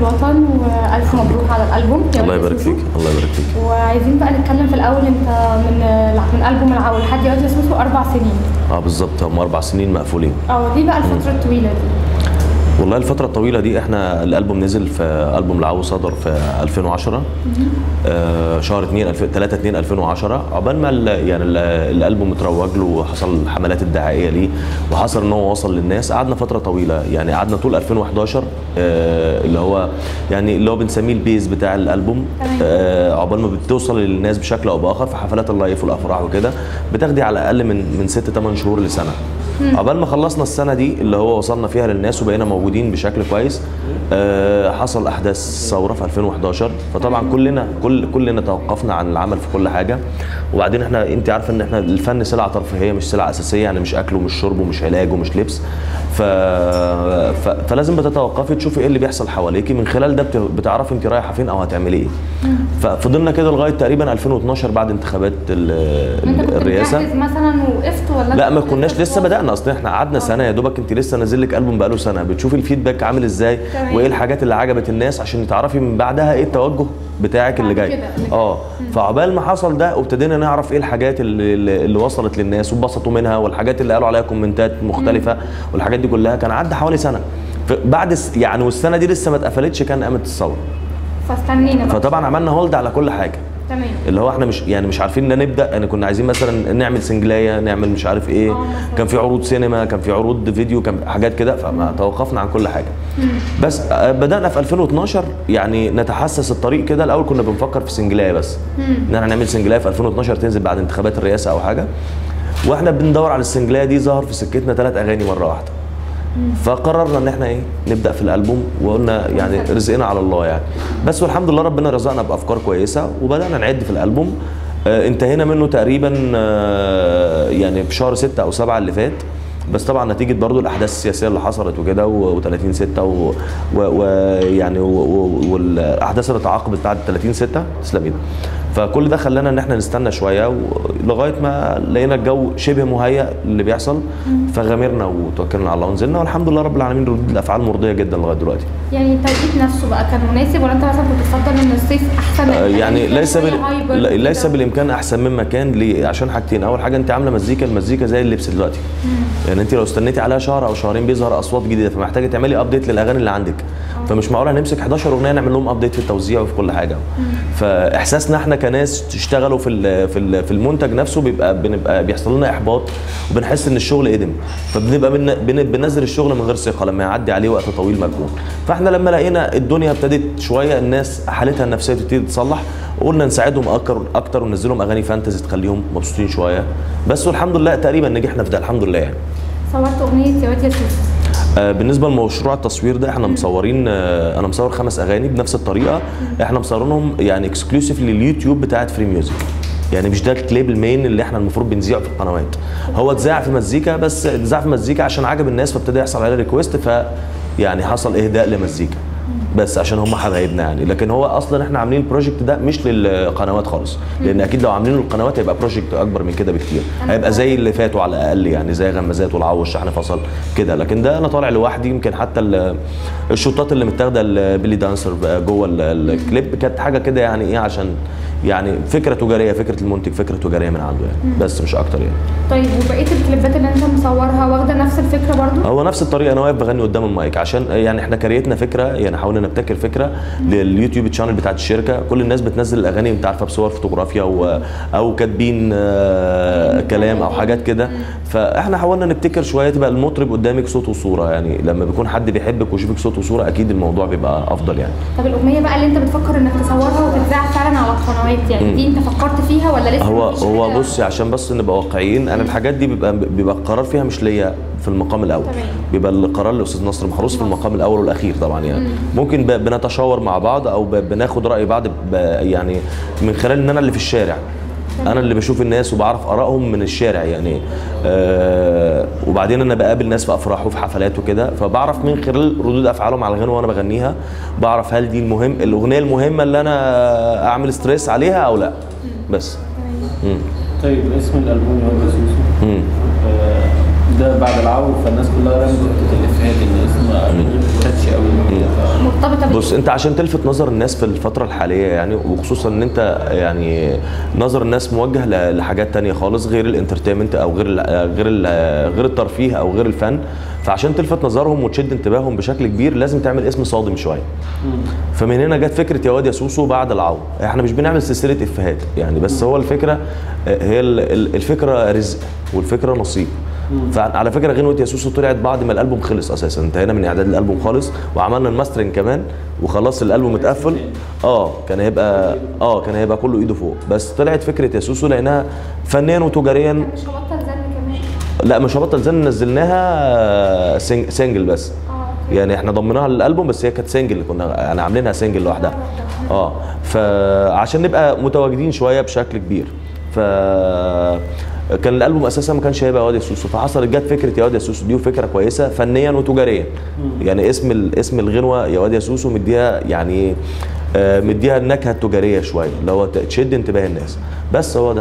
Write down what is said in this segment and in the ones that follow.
الوطن والف مبروك على الالبوم يا الله ولد يبارك سوسو. فيك الله يبارك فيك وعايزين بقى نتكلم في الاول انت من من البوم العول لحد دلوقتي سوسو اربع سنين اه بالظبط هم اربع سنين مقفولين اه دي بقى الفتره الطويله دي والله الفترة الطويلة دي احنا الألبوم نزل في ألبوم العو صدر في 2010 آه شهر 2 الف- 3 2 2010 عقبال ما ال- يعني ال- الألبوم اتروج له وحصل الحملات الدعائية ليه وحصل ان هو وصل للناس قعدنا فترة طويلة يعني قعدنا طول 2011 آه اللي هو يعني اللي هو بنسميه البيز بتاع الألبوم تمام. آه عقبال ما بتوصل للناس بشكل أو بآخر في حفلات اللايف والأفراح وكده بتاخدي على الأقل من من 6 8 شهور لسنة عقبال ما خلصنا السنه دي اللي هو وصلنا فيها للناس وبقينا موجودين بشكل كويس آه، حصل احداث ثوره في 2011 فطبعا كلنا كل كلنا توقفنا عن العمل في كل حاجه وبعدين احنا انت عارفه ان احنا الفن سلعه ترفيهيه مش سلعه اساسيه يعني مش اكل ومش شرب ومش علاج ومش لبس ف... ف... فلازم بتتوقفي تشوفي ايه اللي بيحصل حواليكي من خلال ده بت... بتعرفي انت رايحه فين او هتعملي ايه ففضلنا كده لغايه تقريبا 2012 بعد انتخابات ال... انت كنت الرئاسه مجهز مثلا وقفت ولا لا انت ما كنت كناش لسه فاضي؟ بدانا اصل احنا قعدنا سنه يا دوبك انت لسه نازل لك البوم بقاله سنه بتشوفي الفيدباك عامل ازاي تمام. وايه الحاجات اللي عجبت الناس عشان تعرفي من بعدها ايه التوجه بتاعك اللي بعد جاي كده، اللي جاي. اه فعقبال ما حصل ده وابتدينا نعرف ايه الحاجات اللي, اللي اللي وصلت للناس واتبسطوا منها والحاجات اللي قالوا عليها كومنتات مختلفه والحاجات دي كلها كان عدى حوالي سنه بعد س- يعني والسنه دي لسه ما اتقفلتش كان قامت الثوره فاستنينا بقى فطبعا عملنا هولد على كل حاجه تمام اللي هو احنا مش يعني مش عارفين ان نبدا يعني كنا عايزين مثلا نعمل سنجلايه نعمل مش عارف ايه اه مثلا. كان في عروض سينما كان في عروض فيديو كان حاجات كده فما توقفنا عن كل حاجه بس آه، بدانا في 2012 يعني نتحسس الطريق كده الاول كنا بنفكر في سنجلايه بس ان احنا نعمل سنجلايه في 2012 تنزل بعد انتخابات الرئاسه او حاجه واحنا بندور على السنجلايه دي ظهر في سكتنا ثلاث اغاني مره واحده فقررنا ان احنا ايه نبدا في الالبوم وقلنا يعني رزقنا على الله يعني بس والحمد لله ربنا رزقنا بافكار كويسه وبدانا نعد في الالبوم آه انتهينا منه تقريبا آه يعني في شهر 6 او 7 اللي فات بس طبعا نتيجه برضو الاحداث السياسيه اللي حصلت وكده و30 6 ويعني والاحداث اللي تعاقبت بعد 30 6 تسلم ايدك فكل ده خلانا ان احنا نستنى شويه لغايه ما لقينا الجو شبه مهيأ اللي بيحصل فغامرنا وتوكلنا على الله ونزلنا والحمد لله رب العالمين ردود الافعال مرضيه جدا لغايه دلوقتي يعني التوقيت نفسه بقى كان مناسب ولا انت مثلا كنت تفضل ان الصيف احسن آه، يعني كان ليس شوية بال... هايبر لا- ليس وكده. بالامكان احسن مما كان ليه عشان حاجتين اول حاجه انت عامله مزيكا المزيكا زي اللبس دلوقتي يعني انت لو استنيتي عليها شهر او شهرين بيظهر اصوات جديده فمحتاجه تعملي ابديت للاغاني اللي عندك فمش معقول هنمسك 11 اغنيه نعمل لهم ابديت في التوزيع وفي كل حاجه فاحساسنا احنا كناس تشتغلوا في ال- في ال- في المنتج نفسه بيبقى بنبقى بيحصل لنا احباط وبنحس ان الشغل قدم فبنبقى بن- بن- بننزل الشغل من غير ثقه لما يعدي عليه وقت طويل مجهود فاحنا لما لقينا الدنيا ابتدت شويه الناس حالتها النفسيه تبتدي تصلح قلنا نساعدهم اكتر اكتر وننزلهم اغاني فانتزي تخليهم مبسوطين شويه بس والحمد لله تقريبا نجحنا في ده الحمد لله يعني صورت اغنيه يا واد يا سوسو آه، بالنسبه لمشروع التصوير ده احنا مصورين آه، انا مصور خمس اغاني بنفس الطريقه احنا مصورينهم يعني اكسكلوسيف لليوتيوب بتاعت فري ميوزك يعني مش ده الكليب المين اللي احنا المفروض بنذيعه في القنوات هو اتذاع في مزيكا بس اتذاع في مزيكا عشان عجب الناس فابتدى يحصل عليه ريكويست ف يعني حصل اهداء لمزيكا بس عشان هم حبايبنا يعني لكن هو اصلا احنا عاملين البروجكت ده مش للقنوات خالص لان اكيد لو عاملينه للقنوات هيبقى بروجكت اكبر من كده بكتير هيبقى زي اللي فاتوا على الاقل يعني زي غمازات والعو والشحن فصل كده لكن ده انا طالع لوحدي يمكن حتى ال- الشوطات اللي متاخده البيلي دانسر بقى جوه ال- الكليب كانت حاجه كده يعني ايه عشان يعني فكره تجاريه فكره المنتج فكره تجاريه من عنده يعني بس مش اكتر يعني طيب وبقيه الكليبات اللي انت مصورها واخده نفس الفكره برضو هو نفس الطريقه انا واقف بغني قدام المايك عشان يعني احنا كريتنا فكره يعني حاولنا نبتكر فكره لليوتيوب تشانل بتاعت الشركه كل الناس بتنزل الاغاني انت عارفه بصور فوتوغرافيا و او كاتبين آه، كلام او حاجات كده فاحنا حاولنا نبتكر شويه تبقى المطرب قدامك صوت وصوره يعني لما بيكون حد بيحبك ويشوفك صوت وصوره اكيد الموضوع بيبقى افضل يعني طب الاغنيه بقى اللي انت بتفكر انك تصورها وتتذاع فعلا على القنوات يعني دي انت فكرت فيها ولا لسه هو مفيش هو حاجة؟ بصي عشان بس نبقى واقعيين انا الحاجات دي بيبقى بيبقى القرار فيها مش ليا في المقام الاول تمام. بيبقى القرار للاستاذ نصر محروس في المقام الاول والاخير طبعا يعني ممكن ب- بنتشاور مع بعض او ب- بناخد راي بعض ب- يعني من خلال ان انا اللي في الشارع انا اللي بشوف الناس وبعرف ارائهم من الشارع يعني آه وبعدين انا بقابل ناس في افراح وفي حفلات وكده فبعرف من خلال ردود افعالهم على الغنوه وانا بغنيها بعرف هل دي المهم الاغنيه المهمه اللي انا اعمل ستريس عليها او لا بس مم. طيب اسم الالبوم يا واد يا سوسو مم. آه، ده بعد العو فالناس كلها رمت حته الافيهات ان اسمه تاتش قوي مرتبطه بال- بص انت عشان تلفت نظر الناس في الفتره الحاليه يعني وخصوصا ان انت يعني نظر الناس موجه ل- لحاجات تانية خالص غير الانترتينمنت او غير ال غير ال غير الترفيه او غير الفن فعشان تلفت نظرهم وتشد انتباههم بشكل كبير لازم تعمل اسم صادم شويه فمن هنا جت فكره يا واد يا سوسو بعد العو احنا مش بنعمل سلسله افيهات يعني بس هو الفكره آه، هي ال- ال- الفكره رزق والفكره نصيب فعلى فكره غنوه يا سوسو طلعت بعد ما الالبوم خلص اساسا انتهينا من اعداد الالبوم خالص وعملنا الماسترنج كمان وخلاص الالبوم اتقفل اه كان هيبقى اه كان هيبقى كله ايده فوق بس طلعت فكره يا سوسو لانها فنيا وتجاريا مش هبطل زن كمان لا مش هبطل زن نزلناها سنج- سنجل بس اه يعني احنا ضمناها للالبوم بس هي كانت سنجل كنا يعني عاملينها سنجل لوحدها اه فعشان نبقى متواجدين شويه بشكل كبير ف كان الالبوم اساسا ما كانش هيبقى واد يا سوسو فحصلت جت فكره يا واد يا سوسو دي وفكره كويسه فنيا وتجاريا يعني اسم ال- اسم الغنوه يا واد يا سوسو مديها يعني آه، مديها النكهه التجاريه شويه اللي هو ت- تشد انتباه الناس بس هو ده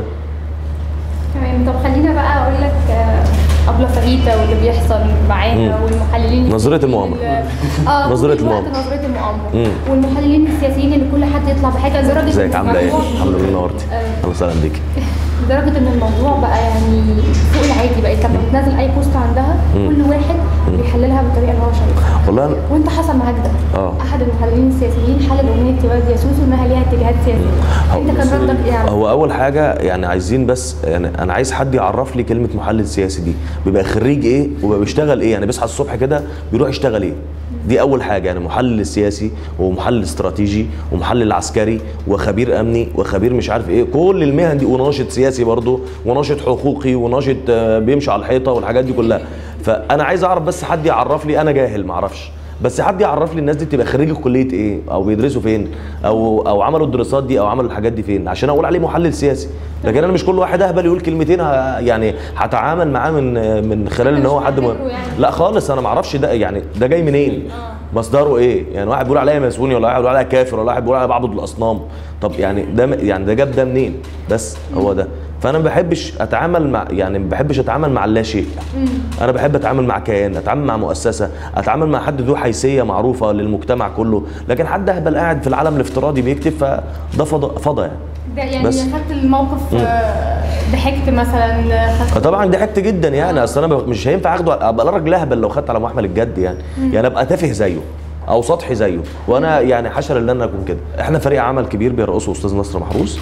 تمام طب خلينا بقى اقول لك آه، ابله فريده واللي بيحصل معاها مم. والمحللين نظرية السياسيين المؤامرة. اللي- اه نظرية طول الوقت المؤامرة. نظريه المؤامره مم. والمحللين السياسيين اللي كل حد يطلع بحاجه لدرجه ازيك إن عامله ايه؟ الموضوع- الحمد لله نورتي آه، اهلا وسهلا بيك لدرجه ان الموضوع بقى يعني فوق العادي بقت لما بتنزل اي بوست عندها كل واحد بيحللها بالطريقه اللي هو شايفها والله أنا- وانت حصل معاك ده اه. احد المحللين السياسيين حلل اغنيه يا يا سوسو انها ليها اتجاهات سياسيه انت كان ردك ايه على هو اول حاجه يعني عايزين بس يعني انا عايز حد يعرف لي كلمه محلل سياسي دي بيبقى خريج ايه وبيبقى بيشتغل ايه يعني بيصحى الصبح كده بيروح يشتغل ايه دي اول حاجه يعني محلل سياسي ومحلل استراتيجي ومحلل عسكري وخبير امني وخبير مش عارف ايه كل المهن دي وناشط سياسي برضه وناشط حقوقي وناشط آه، بيمشي على الحيطه والحاجات دي كلها فانا عايز اعرف بس حد يعرف لي انا جاهل ما اعرفش بس حد يعرف لي الناس دي بتبقى خريجه كليه ايه او بيدرسوا فين او او عملوا الدراسات دي او عملوا الحاجات دي فين عشان اقول عليه محلل سياسي لكن انا مش كل واحد اهبل يقول كلمتين ه- يعني هتعامل معاه من من خلال ان هو حد م... بعتبره يعني. لا خالص انا ما اعرفش ده يعني ده جاي منين مصدره ايه يعني واحد بيقول عليا مسؤولي ولا واحد بيقول عليا كافر ولا واحد بيقول عليا بعبد الاصنام طب يعني ده م- يعني ده جاب ده منين بس هو ده فانا ما بحبش اتعامل مع يعني ما بحبش اتعامل مع لا شيء انا بحب اتعامل مع كيان اتعامل مع مؤسسه اتعامل مع حد ذو حيثيه معروفه للمجتمع كله لكن حد اهبل قاعد في العالم الافتراضي بيكتب فده فضا فضا يعني ده يعني بس. خدت الموقف آه، ضحكت مثلا خدت فطبعا ضحكت جدا يعني اصل انا ب- مش هينفع اخده ابقى راجل اهبل لو خدت على محمل الجد يعني يعني ابقى تافه زيه او سطحي زيه وانا يعني حشر ان انا اكون كده احنا فريق عمل كبير بيرقصه استاذ نصر محروس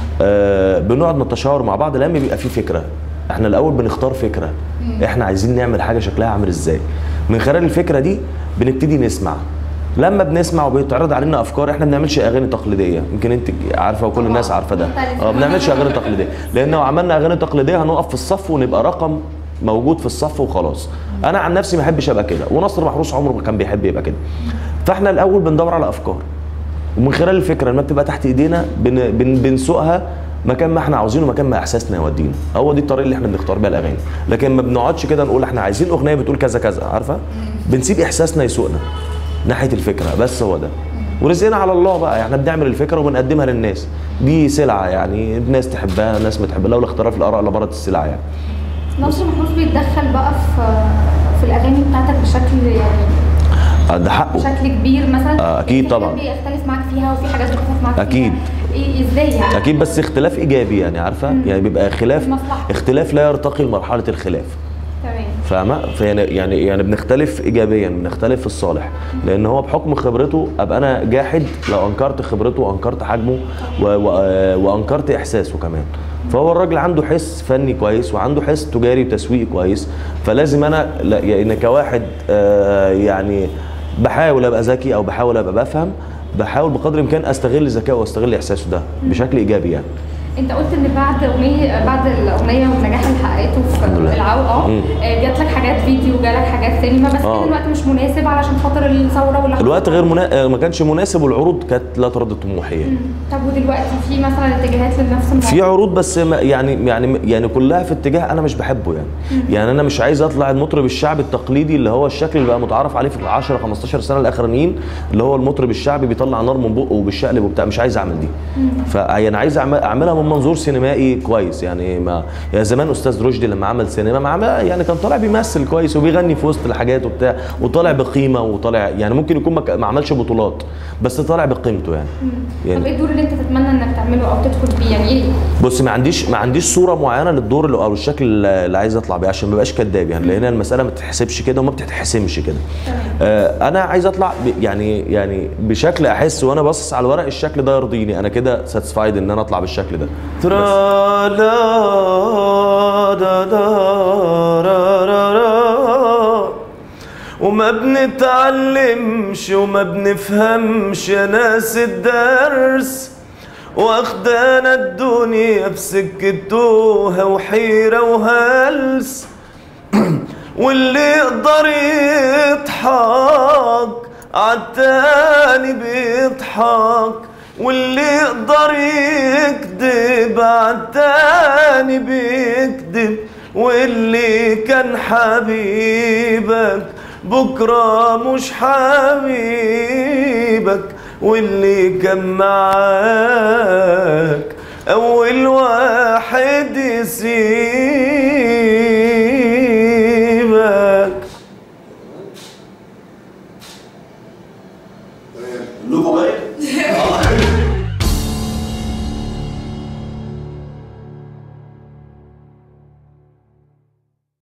آه بنقعد نتشاور مع بعض لما بيبقى في فكره احنا الاول بنختار فكره احنا عايزين نعمل حاجه شكلها عامل ازاي من خلال الفكره دي بنبتدي نسمع لما بنسمع وبيتعرض علينا افكار احنا ما بنعملش اغاني تقليديه يمكن انت عارفه وكل الناس عارفه ده مختلفة. اه ما بنعملش اغاني تقليديه لان لو عملنا اغاني تقليديه هنقف في الصف ونبقى رقم موجود في الصف وخلاص انا عن نفسي ما احبش ابقى كده ونصر محروس عمره ما كان بيحب يبقى كده فاحنا الاول بندور على افكار ومن خلال الفكره لما بتبقى تحت ايدينا بن بن بنسوقها مكان ما احنا عاوزينه مكان ما احساسنا يودينا هو دي الطريقه اللي احنا بنختار بيها الاغاني لكن ما بنقعدش كده نقول احنا عايزين اغنيه بتقول كذا كذا عارفه بنسيب احساسنا يسوقنا ناحيه الفكره بس هو ده ورزقنا على الله بقى احنا بنعمل الفكره وبنقدمها للناس دي سلعه يعني الناس تحبها ناس ما تحبها لولا اختلاف الاراء لبارت السلع يعني نصر محروس بيتدخل بقى في في الاغاني بتاعتك بشكل يعني آه، ده حقه بشكل كبير مثلا آه، أكيد في حاجات طبعا. بيختلف معاك فيها وفي حاجات بيختلف معاك أكيد. فيها إيه ازاي يعني اكيد بس اختلاف ايجابي يعني عارفه يعني بيبقى خلاف المصلحة. اختلاف لا يرتقي لمرحله الخلاف تمام فاهمه فيعني يعني يعني بنختلف ايجابيا بنختلف في الصالح لان هو بحكم خبرته ابقى انا جاحد لو انكرت خبرته وانكرت حجمه و و وانكرت احساسه كمان فهو الراجل عنده حس فني كويس وعنده حس تجاري وتسويقي كويس فلازم انا لا- يعني كواحد آه، يعني بحاول ابقى ذكي او بحاول ابقى بفهم بحاول بقدر الامكان استغل ذكائه واستغل احساسه ده بشكل ايجابي يعني انت قلت ان بعد اغنيه بعد الاغنيه والنجاح اللي حققته الحمد في لله. العو اه مم. آه، جات لك حاجات فيديو جالك حاجات سينما بس آه. كان الوقت مش مناسب علشان خاطر الثوره واللي حصل. الوقت غير منا... ما كانش مناسب والعروض كانت لا ترضي طموحي يعني. طب ودلوقتي في مثلا اتجاهات لنفس الموضوع في عروض بس ما- يعني يعني يعني كلها في اتجاه انا مش بحبه يعني يعني انا مش عايز اطلع المطرب الشعبي التقليدي اللي هو الشكل اللي بقى متعارف عليه في ال 10 15 سنه الاخرانيين اللي هو المطرب الشعبي بيطلع نار من بقه وبالشقلب وبتاع مش عايز اعمل دي فيعني عايز أعمل- اعملها من لهم منظور سينمائي كويس يعني ما يعني زمان استاذ رشدي لما عمل سينما ما عمل يعني كان طالع بيمثل كويس وبيغني في وسط الحاجات وبتاع وطالع بقيمه وطالع يعني ممكن يكون ما ك- ما عملش بطولات بس طالع بقيمته يعني طب يعني ايه الدور اللي انت تتمنى انك تعمله او تدخل فيه يعني ايه بص ما عنديش ما عنديش صوره معينه للدور اللي او الشكل اللي عايز اطلع بيه عشان ما بقاش كداب يعني لان المساله ما بتتحسبش كده وما بتتحسمش كده آه انا عايز اطلع ب- يعني يعني بشكل احس وانا باصص على الورق الشكل ده يرضيني انا كده ساتسفايد ان انا اطلع بالشكل ده ترا لا دا دا را را را وما بنتعلمش وما بنفهمش يا ناس الدرس واخدانا الدنيا بسكة توهة وحيرة وهلس واللي يقدر يضحك عالتاني بيضحك واللي يقدر يكذب عالتاني بيكذب واللي كان حبيبك بكرة مش حبيبك واللي كان معاك أول واحد يسيبك لكم